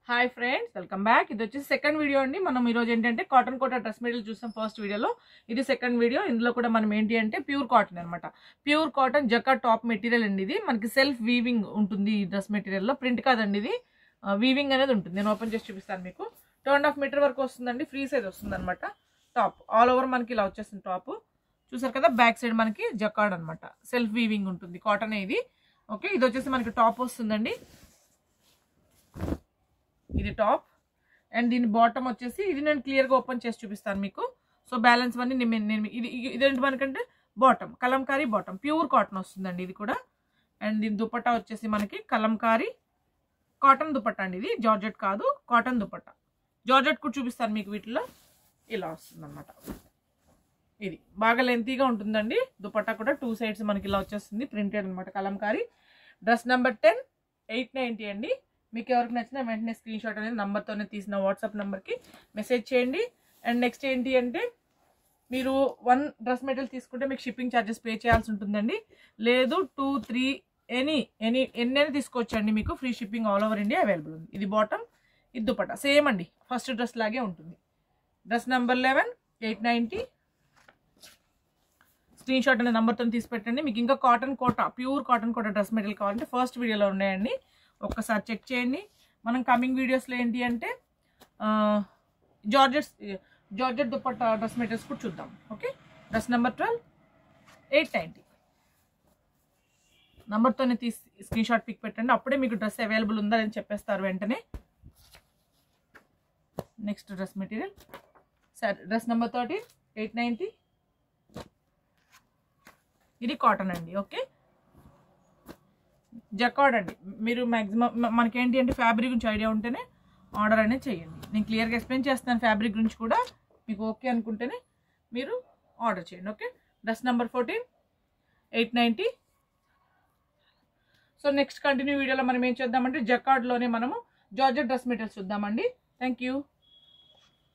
hi friends welcome back ఇది వచ్చేసి second video అండి మనం ఈరోజు ఏంటంటే కాటన్ కోట డ్రెస్ మెటీరియల్ చూసాం ఫస్ట్ వీడియోలో ఇది సెకండ్ వీడియో ఇందులో కూడా మనం ఏంటి అంటే ప్యూర్ కాటన్ అనమాట pure cotton jacquard top material అండి ఇది మనకి సెల్ఫ్ వీవింగ్ ఉంటుంది ఈ డ్రెస్ మెటీరియల్లో ప్రింట్ కాదండి ఇది వీవింగ్ అనేది ఉంటుంది నేను ఓపెన్ చేసి చూపిస్తాను మీకు టూ అండ్ హాఫ్ మీటర్ వరకు వస్తుందండి ఫ్రీ సైజ్ వస్తుంది అనమాట టాప్ ఆల్ ఓవర్ మనకి ఇలా వచ్చేస్తుంది టాప్ చూసారు కదా బ్యాక్ సైడ్ మనకి జకాడ్ అనమాట సెల్ఫ్ వీవింగ్ ఉంటుంది కాటన్ ఇది ఓకే ఇది వచ్చేసి మనకి టాప్ వస్తుందండి ఇది టాప్ అండ్ దీని బాటమ్ వచ్చేసి ఇది నేను క్లియర్గా ఓపెన్ చేసి చూపిస్తాను మీకు సో బ్యాలెన్స్ అన్ని నేను నేను ఇది ఇదేంటి మనకంటే bottom kalamkari bottom pure cotton వస్తుందండి ఇది కూడా అండ్ దీని దుపట్టా వచ్చేసి మనకి కలంకారీ కాటన్ దుపట్టా అండి ఇది జార్జెట్ కాదు కాటన్ దుపట్టా జార్జెట్ కూడా చూపిస్తాను మీకు వీటిలో ఇలా వస్తుంది ఇది బాగా లెంతీగా ఉంటుందండి దుపట్టా కూడా టూ సైడ్స్ మనకి ఇలా వచ్చేస్తుంది ప్రింటెడ్ అనమాట kalamkari dress number ten eight ninety అండి మీకు ఎవరికి నచ్చినా వెంటనే స్క్రీన్ షాట్ అనేది నంబర్తోనే తీసిన వాట్సాప్ నెంబర్కి మెసేజ్ చేయండి అండ్ నెక్స్ట్ ఏంటి అంటే మీరు వన్ డ్రెస్ మెటీరియల్ తీసుకుంటే మీకు షిప్పింగ్ ఛార్జెస్ పే చేయాల్సి ఉంటుందండి లేదు టూ త్రీ ఎనీ ఎనీ ఎన్నైనా తీసుకోవచ్చండి మీకు free shipping all over India available ఉంది ఇది బాటమ్ ఇది దుపట్టా సేమ్ అండి ఫస్ట్ డ్రెస్ లాగే ఉంటుంది dress number eleven eight ninety screen shot అనే నెంబర్తో తీసి పెట్టండి మీకు ఇంకా cotton kota pure cotton kota dress material కావాలంటే ఫస్ట్ వీడియోలో ఉన్నాయండి ఒక్కసారి చెక్ చేయండి మనం కమింగ్ వీడియోస్లో ఏంటి అంటే georgettes georgette dupatta dress materials కూడా చూద్దాం okay dress number twelve eight ninety నెంబర్తోనే తీసి స్క్రీన్ షాట్ పిక్ పెట్టండి అప్పుడే మీకు డ్రెస్ అవైలబుల్ ఉందా అని చెప్పేస్తారు వెంటనే నెక్స్ట్ డ్రెస్ మెటీరియల్ సరే dress number thirteen eight ninety ఇది కాటన్ అండి ఓకే జకాడ్ అండి మీరు మ్యాక్సిమం మనకేంటి అంటే ఫ్యాబ్రిక్ గురించి ఐడియా ఉంటేనే ఆర్డర్ అనేది చేయండి నేను క్లియర్గా ఎక్స్ప్లెయిన్ చేస్తాను ఫ్యాబ్రిక్ గురించి కూడా మీకు ఓకే అనుకుంటేనే మీరు ఆర్డర్ చేయండి okay dress number fourteen eight ninety so next continue వీడియోలో మనం ఏం చేద్దామంటే జకాడ్లోనే మనము జార్జెట్ డ్రెస్ మెటీరియల్స్ చూద్దామండి థ్యాంక్ యూ